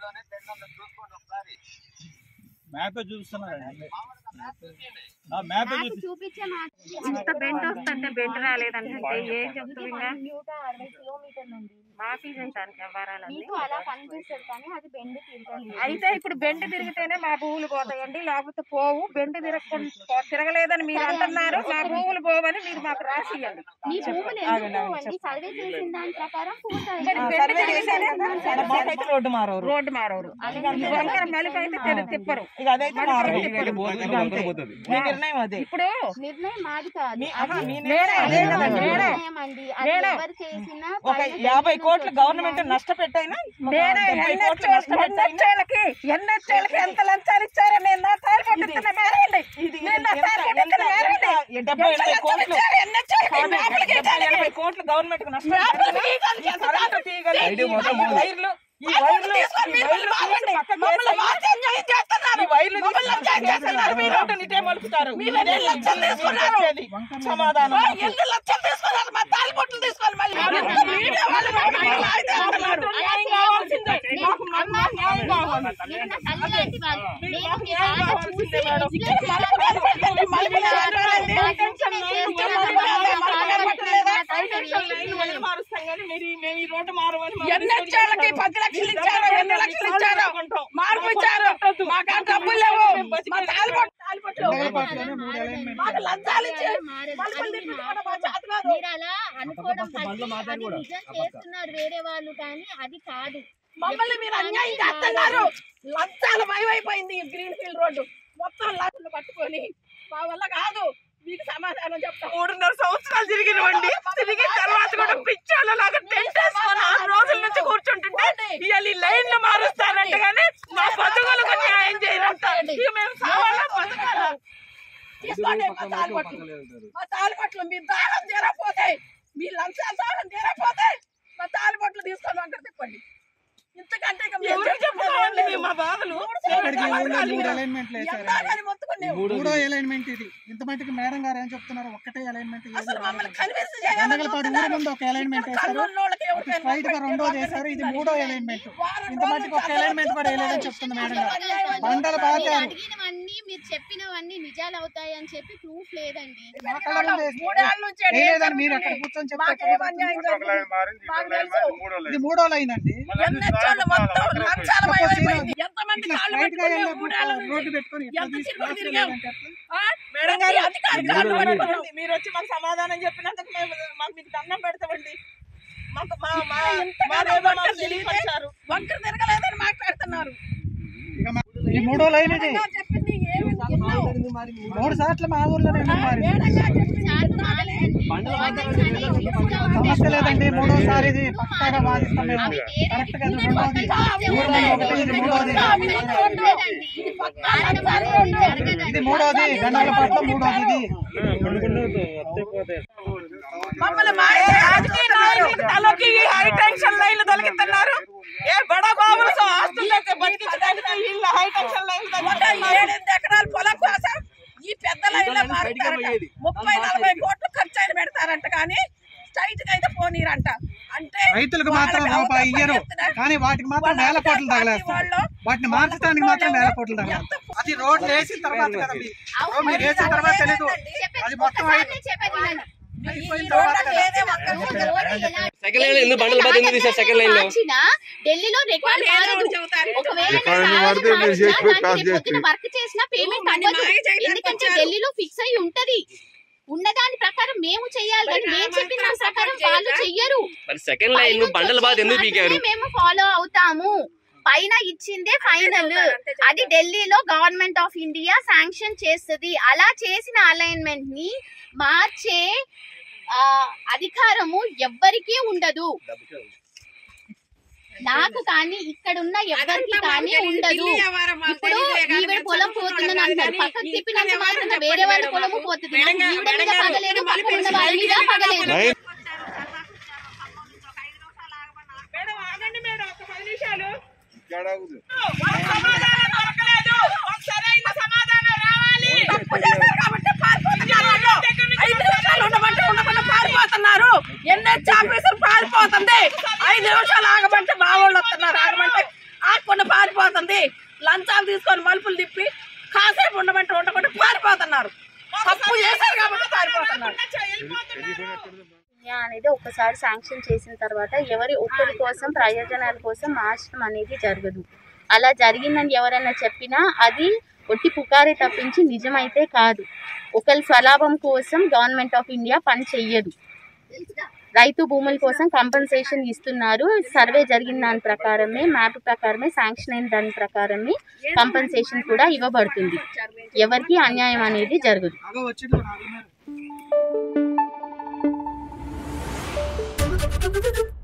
Map చూపిస్తున్నారండి ఆ map నాకు చూపి చూపించే మాట ఇంత బెంట్ వస్తుంటే బెంట్ రాలేదంటే ఏం చెప్తుంది ఇంకా నూట అరవై కిలోమీటర్లు ఉంది మాఫీ చేశాను వ్యవహారాలన్నీ మీకు అలా కనిపిస్తుంది కానీ అది బెండ్ తిరగలేదు అయితే ఇప్పుడు బెండ్ తిరిగితేనే మా భూములు పోతాయండి లేకపోతే పోవు బెండ్ తిరగకుండా తిరగలేదని మీరు అంటున్నారు మా భూములు పోవని మీరు మాకు రాసి ఇవ్వండి మీ భూములు ఎందుకు అండి సర్వే చేసిన దాని ప్రకారం మరి బెండ్ తిరిగితేనే మాకైతే రోడ్డు మారవరు రోడ్డు మారవరు ఈ వంకర మలుపు అయితే తెర- తిప్పరు ఇక అదైతే మారదు ఇక అంతే. మీ నిర్ణయం అదే ఇప్పుడు నిర్ణయం మాది కాదు మీ- ఆహా, మీ నేనే నిర్ణయం అదే అదే కదా కదా. నేనే నిర్ణయం అండి అది నేనే. ఎవరు చేసినా ఒక పైన యాభై జడ్జిమెంట్ కోట్లు వచ్చింది గవర్నమెంట్ అని నష్టపెట్టైనా ఒక నేనే డెబ్బై కోట్లు నష్టపెట్టైనా ఎన్హెచ్ఏలకి ఎన్హెచ్ఏలకి ఎంత లంచాలు ఇచ్చారో నేను నా తాయి పట్టిస్తున్నా మారేయండి ఇది నేను నా ఎంత- తాయి ఎంత- పట్టిస్తున్నా మారేయండి ఎంత- డెబ్బై ఎనభై కోట్లు ఎన్హెచ్ఏలకి కాదు, లోపలికి డెబ్బై వెళ్ళాలి. ఎనభై కోట్లు గవర్నమెంట్ కు నష్టం లోపలికి తీయగలి ఈ కరెంటు తీయగలి ఐడియా ఈ మొత్తం వైర్లు ఈ వైర్లు ఈ వైర్లు తీసి పక్కకు మమ్మల్ని వేసి మార్చి అన్యాయం చేస్తున్నారు. ఈ వైర్లు తీసి మమ్మల్ని పక్కకు అన్యాయం చేస్తున్నారు వేసి మీరు. రోడ్డు నిటే మలుపుతారు మీరు ఎన్ని లక్షలు తీసుకున్నారు? చెప్పేది సమాధానం ఓ, ఎన్ని లక్షలు తీసుకున్నారు? మా తాలిబొట్లు తీసుకొని మళ్ళీ ఇంత మీడియా వాళ్ళు మమ్మల్ని లాగితే అంటున్నారు. న్యాయం కావాల్సిందే. మాకు మళ్ళా న్యాయం కావాలి. నేను నా తల్లి లాంటి వాళ్ళు. నేను మీ న్యాయం బాధ కావాల్సిందే చూసి మేడం. explain మలుపు కనపడలేదు. మలుపు కనపడలేదు. నా గురించి నేను చేస్తున్నాను. మలుపు కనపడలేదా? వైర్లు మారుస్తాం కానీ మీరు ఈ- మేము ఈ రోడ్డు మారమని మాకు ఎన్నెచ్చాలకి పది లక్షలు ఇచ్చారు ఎన్ని లక్షలు ఇచ్చారు మార్పు ఇచ్చారు మాకు ఆ డబ్బులు లేవు మా తాలిబొట్టు తాలిబొట్లు మాకు లంచాలు ఇచ్చి మలుపులు తిప్పించుకోవడం మా చేత కాదు. మీరు అలా అనుకోవడం కరెక్టే. అది నిజం చేస్తున్నారు వేరే వాళ్ళు కానీ అది కాదు మమ్మల్ని మీరు అన్యాయం చేస్తున్నారు లంచాల భయమైపోయింది ఈ గ్రీన్ ఫీల్డ్ రోడ్డు మొత్తం లంచాలు పట్టుకొని మా వల్ల కాదు మీకు సమాధానం చెప్తాం మూడున్నర సంవత్సరాలు తిరిగినవండి తిరిగిన తర్వాత కూడా పిచ్చాల లాగా టెంట్ వేసుకొని ఆరు రోజుల నుంచి కూర్చుంటుంటే ఇవాళ ఈ లైన్ లో మారుస్తారంట కానీ మా బతుకులకు న్యాయం చేయరంట ఇక మేము సావాలా బతకాలా తీసుకోండి మా తాలిబొట్లు మా తాలిబొట్లు మీ దానం తీరపోతే మీ లంచాలు దానం తీరపోతే మా తాలిబొట్లు తీసుకొని అక్కడ తిప్పండి ఇంతకంటే ఇక మేము ఎవరికి చెప్పుకోవాలి మేము మా బాధలు ఇక్కడికి ఊళ్ళో మూడు అలైన్మెంట్లు వేశారు ఎంత కానీ మొత్తుకుని మూడో అలైన్మెంట్ ఇది ఇంత మటుకు మేడం గారు ఏం చెప్తున్నారు ఒక్కటే అలైన్మెంట్ అసలు మమ్మల్ని కన్విన్స్ గండగలపాడు ఊరి ముందు ఒక అలైన్మెంట్ వేశారు స్ట్రైట్ గా రెండో చేశారు ఇది మూడో అలైన్మెంట్ ఇంత మటుకు ఒక అలైన్మెంట్ కూడా వేయలేదని చెప్తుంది మేడం గారు బండల మీరు బాగా అడిగినవన్నీ మీరు చెప్పినవన్నీ నిజాలు అవుతాయి అని చెప్పి ప్రూఫ్ లేదండి మూడేళ్ళ నుంచి వేయలేదని మీరు అక్కడ కూర్చొని చెప్తారు మాకేం అన్యాయం జరిగింది మాకు తెలుసు ఇది మూడో లైన్ అండి ఎన్నెచ్చోళ్ళు మొత్తం లంచాల భయమైపోయింది. ఎంతమంది ఇట్లా కాళ్ళు స్ట్రైట్ గా పట్టుకుని వెళ్ళినప్పుడు మూడేళ్ళ నుంచి రోడ్డు పెట్టుకొని ఇట్లా ఎంత తీసి తిరుగుడు క్రాస్ తిరిగాం. చేయాలంటే ఎట్లా? ఆ? మేడం గారు అధికారులు కాళ్ళు పట్టుకుని మీరు వచ్చి మాకు సమాధానం చెప్పినందుకు మేము మాకు మీకు దండం పెడతామండి మాకు మా మా ఇంతగానో మాదేమో వంకర మాకు తిరిగితే తెలియపరిచారు. వంకర తిరగలేదని మాట్లాడుతున్నారు ఇక మా- ఈ మూడో లైన్ ఇది మేడం గారు చెప్పింది ఏమి విన్నావు? మూడు సార్లు మా ఊర్లో నేను మారింది మేడం గారు చెప్పింది చాలు మారండి. సమస్య లేదండి మూడోసారి ఇది పక్కాగా వాదిస్తాం మేము కరెక్ట్ గా ఇది రెండోది ఊరు ముందు ఒకటి ఇది మూడోది ఇది మూడోది గండాలపాట్లో మూడోది ఇది మమ్మల్ని మా రాజకీయ నాయకులకు తలకి ఈ హై టెన్షన్ లైన్లు తొలగిస్తున్నారు ఏ బడా బాబులు సో ఆస్తులకి బతికించడానికి వీళ్ళు హై టెన్షన్ లైన్లు ఒక తొలగిస్తున్నారు. ఏడెనిమిది ఎకరాల పొలం కోసం ఈ పెద్ద లైన్లో మారుతారంట ముప్పై నలభై కోట్లు ఖర్చు అయిన పెడతారంట కానీ స్ట్రైట్ గా అయితే పోనీరంట అంటే రైతులకు మాత్రం వాళ్ళకి రూపాయి అవకాశం ఇయ్యరు ఇస్తున్నారు. కానీ వాటికి మాత్రం వాళ్ళ వేల కోట్లు పార్టీ తగలేస్తారు వాళ్ళు వాటిని మార్చడానికి మాత్రం వేల కోట్లు తగలేస్తారు అది రోడ్లు వేసిన తర్వాత కదా మీ- ఇప్పుడు మీరు వేసిన తర్వాత తెలీదు అది మొత్తం అయి- అయిపోయిన తర్వాత కదా. సెకండ్ లైన్ లో ఎందుకు బండలు బాధ ఎందుకు తీసారు సెకండ్ లైన్ లో ఢిల్లీలో రికార్డ్ మారదు ఒకవేళ రికార్డు నేను మారితే కావాలని మీరు చేసి మార్చినా, పాస్ దానికి రేపు పొద్దున చేస్తే. వర్క్ చేసినా పేమెంట్ మళ్ళీ అవ్వదు మాయ చేయడానికి ఎందుకంటే వచ్చారు. ఢిల్లీలో ఫిక్స్ అయి ఉంటది ఉన్నదాని ప్రకారం మేము చెయ్యాలి కానీ మేము చెప్పిన దాని ప్రకారం వాళ్ళు చెయ్యరు మరి సెకండ్ లైన్ బండల బాధ ఎందుకు పీకారు మాత్రమే మేము ఫాలో అవుతాము పైన ఇచ్చిందే ఫైనల్ అది ఢిల్లీలో గవర్నమెంట్ ఆఫ్ ఇండియా శాంక్షన్ చేస్తుంది అలా చేసిన అలైన్మెంట్ ని మార్చే ఆ, అధికారము ఎవ్వరికీ ఉండదు నాకు కానీ ఇక్కడ ఉన్న ఎవ్వరికి కానీ ఉండదు ఇప్పుడు ఈవిడ పొలం పోతుందని అంటారు పక్కకు తిప్పినంత మాత్రం వేరే వాళ్ళ పొలము పోతుంది నాకు ఈవిడ మీద పగలేదు పక్కన ఉన్న వాళ్ళ మీద పగలేదు లైన్ మేడం ఆగండి మేడం ఒక పది నిమిషాలు ఇక్కడ ఉంది. మాకు సమాధానం దొరకలేదు మాకు సరైన సమాధానం రావాలి తప్పు చేశారు కాబట్టి పారిపోతున్నారు వాళ్ళు. ఐదు నిమిషాలు ఉండమంటే ఉండకుండా పారిపోతున్నారు ఎన్హెచ్ ఆఫీసర్ పారిపోతుంది ఐదు నిమిషాలు ఆగమంటే మా వాళ్ళు వస్తున్నారు ఆగమంటే ఆగకుండా పారి మంది లంచాలు తీసుకొని మలుపులు తిప్పి కాసేపు ఉండమంటే ఉండకుండా పారిపోతున్నారు తప్పు చేశారు కాబట్టి పారిపోతున్నారు ఇండియా అనేది ఒక్కసారి శాంక్షన్ చేసిన తర్వాత ఎవరి ఒక్కరి కోసం ప్రయోజనాల కోసం మార్చడం అనేది జరగదు అలా జరిగిందని ఎవరైనా చెప్పినా అది ఒట్టి పుకారే తప్పించి నిజమైతే కాదు ఒకరి స్వలాభం కోసం గవర్నమెంట్ ఆఫ్ ఇండియా పని చెయ్యదు రైతు భూముల కోసం కంపెన్సేషన్ ఇస్తున్నారు సర్వే జరిగిన దాని ప్రకారమే మ్యాప్ ప్రకారమే శాంక్షన్ అయిన దాని ప్రకారమే కంపెన్సేషన్ కూడా ఇవ్వబడుతుంది ఎవరికి అన్యాయం అనేది జరగదు అగో వచ్చిండు రాజుగారు.